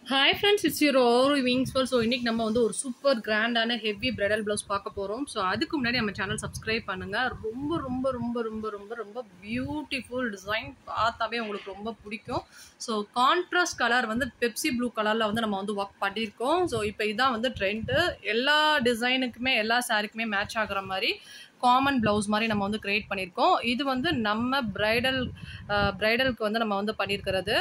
hi friends it's your or wings for so இன்னைக்கு நம்ம வந்து ஒரு சூப்பர் கிராண்டான ஹெவி பிரைடல் ப்ளவுஸ் பார்க்க போகிறோம் ஸோ அதுக்கு முன்னாடி நம்ம சேனல் சப்ஸ்கிரைப் பண்ணுங்கள் ரொம்ப ரொம்ப ரொம்ப ரொம்ப ரொம்ப ரொம்ப பியூட்டிஃபுல் டிசைன் பார்த்தாவே உங்களுக்கு ரொம்ப பிடிக்கும் ஸோ கான்ட்ராஸ்ட் கலர் வந்து பெப்சி ப்ளூ கலரில் வந்து நம்ம வந்து ஒர்க் பண்ணியிருக்கோம் ஸோ இப்போ இதான் வந்து ட்ரெண்டு எல்லா டிசைனுக்குமே எல்லா சாரிக்குமே மேட்ச் ஆகுற மாதிரி காமன் ப்ளவுஸ் மாதிரி நம்ம வந்து க்ரியேட் பண்ணியிருக்கோம் இது வந்து நம்ம பிரைடல் பிரைடலுக்கு வந்து நம்ம வந்து பண்ணியிருக்கிறது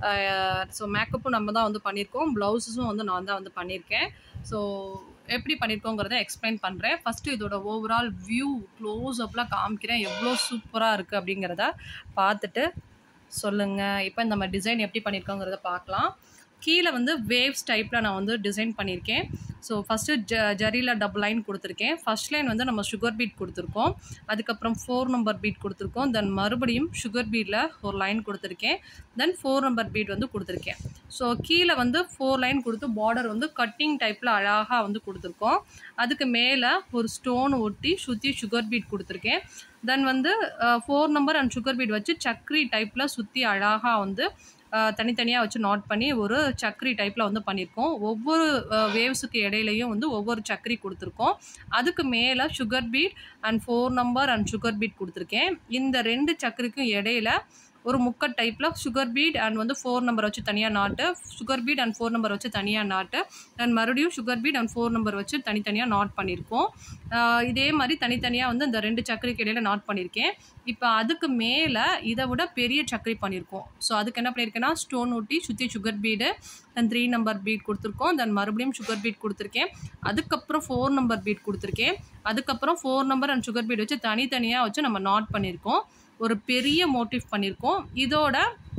ஸோ மேக்கப்பும் நம்ம தான் வந்து பண்ணியிருக்கோம் ப்ளவுஸஸும் வந்து நான் தான் வந்து பண்ணியிருக்கேன் ஸோ எப்படி பண்ணியிருக்கோங்கிறத எக்ஸ்பிளைன் பண்ணுறேன் ஃபஸ்ட்டு இதோட ஓவரால் வியூ க்ளோஸ் அப்லாம் காமிக்கிறேன் எவ்வளோ சூப்பராக இருக்குது அப்படிங்கிறத பார்த்துட்டு சொல்லுங்கள் இப்போ நம்ம டிசைன் எப்படி பண்ணியிருக்கோங்கிறத பார்க்கலாம் கீழே வந்து வேவ்ஸ் டைப்பில் நான் வந்து டிசைன் பண்ணியிருக்கேன் ஸோ ஃபஸ்ட்டு ஜ ஜரியில் டபுள் லைன் கொடுத்துருக்கேன் ஃபஸ்ட் லைன் வந்து நம்ம சுகர் பீட் கொடுத்துருக்கோம் அதுக்கப்புறம் ஃபோர் நம்பர் பீட் கொடுத்துருக்கோம் தென் மறுபடியும் சுகர் பீட்டில் ஒரு லைன் கொடுத்துருக்கேன் தென் ஃபோர் நம்பர் பீட் வந்து கொடுத்துருக்கேன் ஸோ கீழே வந்து ஃபோர் லைன் கொடுத்து பார்டர் வந்து கட்டிங் டைப்பில் அழகாக வந்து கொடுத்துருக்கோம் அதுக்கு மேலே ஒரு ஸ்டோன் ஒட்டி சுற்றி சுகர் பீட் கொடுத்துருக்கேன் தென் வந்து four number and sugar bead வச்சு சக்ரி டைப்பில் சுற்றி அழகாக வந்து தனித்தனியாக வச்சு நோட் பண்ணி ஒரு சக்கரி டைப்பில் வந்து பண்ணியிருக்கோம் ஒவ்வொரு வேவ்ஸுக்கு இடையிலையும் வந்து ஒவ்வொரு சக்கரி கொடுத்துருக்கோம் அதுக்கு மேலே sugar bead and four number and sugar bead கொடுத்துருக்கேன் இந்த ரெண்டு சக்கரிக்கும் இடையில ஒரு முக்கட் டைப்பில் சுகர் பீட் அண்ட் வந்து ஃபோர் நம்பர் வச்சு தனியாக நாட்டு sugar bead and four number வச்சு தனியாக நாட்டு அண்ட் மறுபடியும் sugar bead and four number வச்சு தனித்தனியாக நாட் பண்ணியிருக்கோம் இதே மாதிரி தனித்தனியாக வந்து இந்த ரெண்டு சக்கரைக்கு இடையில நாட் பண்ணியிருக்கேன் இப்போ அதுக்கு மேலே இதை விட பெரிய சக்கரை பண்ணியிருக்கோம் ஸோ அதுக்கு என்ன பண்ணியிருக்கேன்னா ஸ்டோன் ஊட்டி சுற்றி sugar bead then three number bead கொடுத்துருக்கோம் தென் மறுபடியும் சுகர் பீட் கொடுத்துருக்கேன் அதுக்கப்புறம் ஃபோர் நம்பர் பீட் கொடுத்துருக்கேன் அதுக்கப்புறம் four number and sugar bead வச்சு தனித்தனியாக வச்சு நம்ம நாட் பண்ணியிருக்கோம் ஒரு பெரிய மோட்டிவ் பண்ணியிருக்கோம் இதோட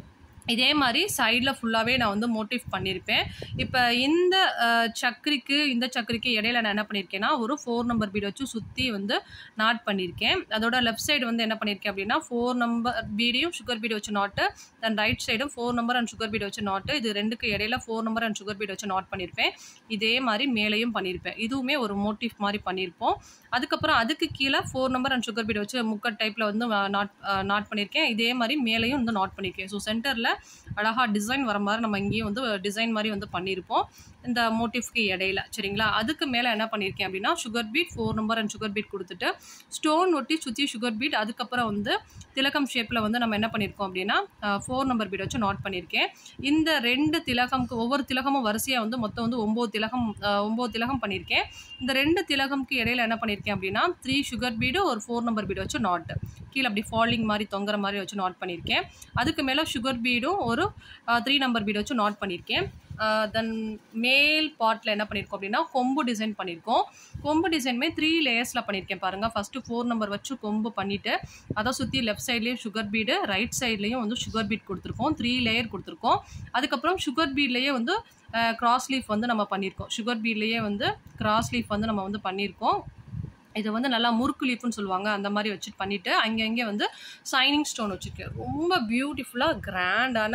இதே மாதிரி சைடில் ஃபுல்லாகவே நான் வந்து மோட்டிவ் பண்ணியிருப்பேன் இப்போ இந்த சக்கரிக்கு இந்த சக்கரிக்கு இடையில நான் என்ன பண்ணியிருக்கேன்னா ஒரு ஃபோர் நம்பர் பீட் வச்சு சுற்றி வந்து நாட் பண்ணியிருக்கேன் அதோட லெஃப்ட் சைடு வந்து என்ன பண்ணியிருக்கேன் அப்படின்னா ஃபோர் நம்பர் பீடையும் சுகர் பீட் வச்சு நாட்டு தென் ரைட் சைடும் four number and sugar bead வச்சு நாட்டு இது ரெண்டுக்கு இடையில four number and sugar bead வச்சு நாட் பண்ணியிருப்பேன் இதே மாதிரி மேலேயும் பண்ணியிருப்பேன் இதுவுமே ஒரு மோட்டிவ் மாதிரி பண்ணியிருப்போம் அதுக்கப்புறம் அதுக்கு கீழே four number and sugar bead வச்சு முக்கட் டைப்பில் வந்து நாட் நாட் பண்ணியிருக்கேன் இதே மாதிரி மேலேயும் வந்து நாட் பண்ணியிருக்கேன் ஸோ சென்டரில் அழகாக டிசைன் வர மாதிரி நம்ம இங்கேயும் வந்து டிசைன் மாதிரி வந்து பண்ணியிருப்போம் இந்த மோட்டிவ்க்கு இடையில சரிங்களா அதுக்கு மேலே என்ன பண்ணியிருக்கேன் அப்படின்னா sugar bead four number and sugar bead கொடுத்துட்டு ஸ்டோன் ஒட்டி சுற்றி சுகர் பீட் அதுக்கப்புறம் வந்து திலகம் ஷேப்பில் வந்து நம்ம என்ன பண்ணியிருக்கோம் அப்படின்னா ஃபோர் நம்பர் பீட் வச்சு நோட் பண்ணியிருக்கேன் இந்த ரெண்டு திலகம்க்கு ஒவ்வொரு திலகமும் வரிசையாக வந்து மொத்தம் வந்து ஒம்பது திலகம் ஒம்பது திலகம் பண்ணியிருக்கேன் இந்த ரெண்டு திலகம்க்கு இடையில என்ன பண்ணியிருக்கேன் அப்படின்னா த்ரீ சுகர் பீடு ஒரு ஃபோர் நம்பர் பீடு வச்சு நாட்டு கீழே அப்படி ஃபாலிங் மாதிரி தொங்குற மாதிரி வச்சு நாட் பண்ணியிருக்கேன் அதுக்கு மேலே சுகர் பீடும் ஒரு த்ரீ நம்பர் பீடு வச்சு நாட் பண்ணியிருக்கேன் தென் மேல் பார்ட்டில் என்ன பண்ணியிருக்கோம் அப்படின்னா கொம்பு டிசைன் பண்ணியிருக்கோம் கொம்பு டிசைனுமே த்ரீ லேயர்ஸில் பண்ணியிருக்கேன் பாருங்கள் ஃபஸ்ட்டு ஃபோர் நம்பர் வச்சு கொம்பு பண்ணிவிட்டு அதை சுற்றி லெஃப்ட் சைட்லேயும் சுகர் பீடு ரைட் சைட்லேயும் வந்து சுகர் பீட் கொடுத்துருக்கோம் த்ரீ லேயர் கொடுத்துருக்கோம் அதுக்கப்புறம் சுகர் பீட்லேயே வந்து கிராஸ் லீஃப் வந்து நம்ம பண்ணியிருக்கோம் சுகர் பீட்லேயே வந்து கிராஸ் லீஃப் வந்து நம்ம வந்து பண்ணியிருக்கோம் இது வந்து நல்லா முறுக்கு லீஃப்னு சொல்லுவாங்க அந்த மாதிரி வச்சுட்டு பண்ணிவிட்டு அங்கங்கே வந்து சைனிங் ஸ்டோன் வச்சுருக்கேன் ரொம்ப பியூட்டிஃபுல்லாக கிராண்டான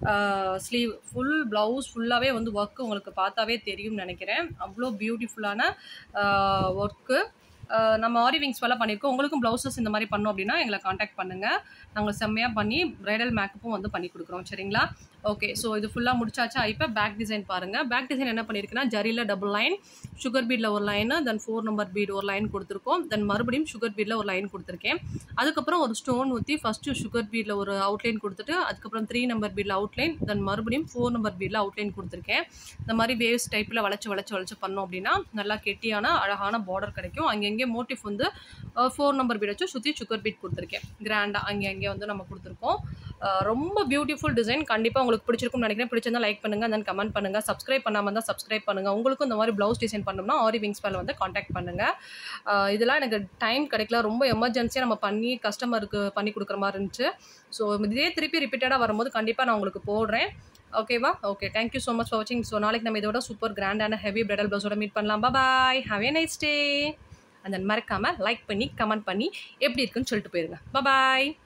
ஸ்லீவ் ஃபுல் ப்ளவுஸ் ஃபுல்லாகவே வந்து ஒர்க்கு உங்களுக்கு பார்த்தாவே தெரியும்னு நினைக்கிறேன் அவ்வளோ பியூட்டிஃபுல்லான ஒர்க்கு நம்ம ஆரி விங்ஸ் வேலை பண்ணியிருக்கோம் உங்களுக்கும் ப்ளவுசஸ் இந்த மாதிரி பண்ணோம் அப்படின்னா எங்களை காண்டாக்ட் பண்ணுங்கள் நாங்கள் செம்மையாக பண்ணி ப்ரைடல் மேக்கப்பும் வந்து பண்ணி கொடுக்குறோம் சரிங்களா ஓகே ஸோ இது ஃபுல்லாக முடிச்சாச்சா இப்போ பேக் டிசைன் பாருங்கள் பேக் டிசைன் என்ன பண்ணியிருக்குன்னா ஜரியில் டபுள் லைன் சுகர் பீடில் ஒரு line then four number bead ஒரு லைன் கொடுத்துருக்கோம் தென் மறுபடியும் சுகர் பீடில் ஒரு லைன் கொடுத்துருக்கேன் அதுக்கப்புறம் ஒரு ஸ்டோன் ஊற்றி ஃபஸ்ட்டு சுகர் பீடில் ஒரு அவுட்லைன் கொடுத்துட்டு அதுக்கப்புறம் த்ரீ நம்பர் பீடில் அவுட்லைன் தென் மறுபடியும் ஃபோர் நம்பர் பீடில் அவுட்லைன் கொடுத்துருக்கேன் இந்த மாதிரி வேவ்ஸ் டைப்பில் வளைச்சு வளைச்சு வளைச்சு பண்ணோம் அப்படின்னா நல்லா கெட்டியான அழகான பார்டர் கிடைக்கும் அங்கங்கே மோட்டிவ் வந்து ஃபோர் நம்பர் பீட் வச்சு சுற்றி சுகர் பீட் கொடுத்துருக்கேன் கிராண்டாக அங்கே அங்கே வந்து நம்ம கொடுத்துருக்கோம் ரொம்ப பியூட்டிஃபுல் டிசைன் கண்டிப்பாக உங்களுக்கு பிடிச்சிருக்கும்னு நினைக்கிறேன் பிடிச்சிருந்தா லைக் பண்ணுங்கள் தென் கமெண்ட் பண்ணுங்கள் சப்ஸ்கிரைப் பண்ணாமல் தான் சப்ஸ்கிரைப் பண்ணுங்கள் உங்களுக்கும் இந்த மாதிரி ப்ளவுஸ் டிசைன் பண்ணணும்னா ஆரி விங்ஸ் மேலே வந்து காண்டாக்ட் பண்ணுங்கள் இதெல்லாம் எனக்கு டைம் கிடைக்கல ரொம்ப எமர்ஜென்சியாக நம்ம பண்ணி கஸ்டமருக்கு பண்ணி கொடுக்குற மாதிரி இருந்துச்சு ஸோ இதே திருப்பி ரிப்பீட்டடாக வரும்போது கண்டிப்பாக நான் உங்களுக்கு போடுறேன் ஓகேவா okay thank you so much for வாட்சிங் ஸோ நாளைக்கு நம்ம இதோட சூப்பர் கிராண்டான ஹெவி பிரைடல் ப்ளவுஸோட மீட் பண்ணலாம் பாய் ஹாவ் ஏ நைஸ் டே அந்த மறக்காமல் லைக் பண்ணி கமெண்ட் பண்ணி எப்படி இருக்குன்னு சொல்லிட்டு போயிருங்க பாய்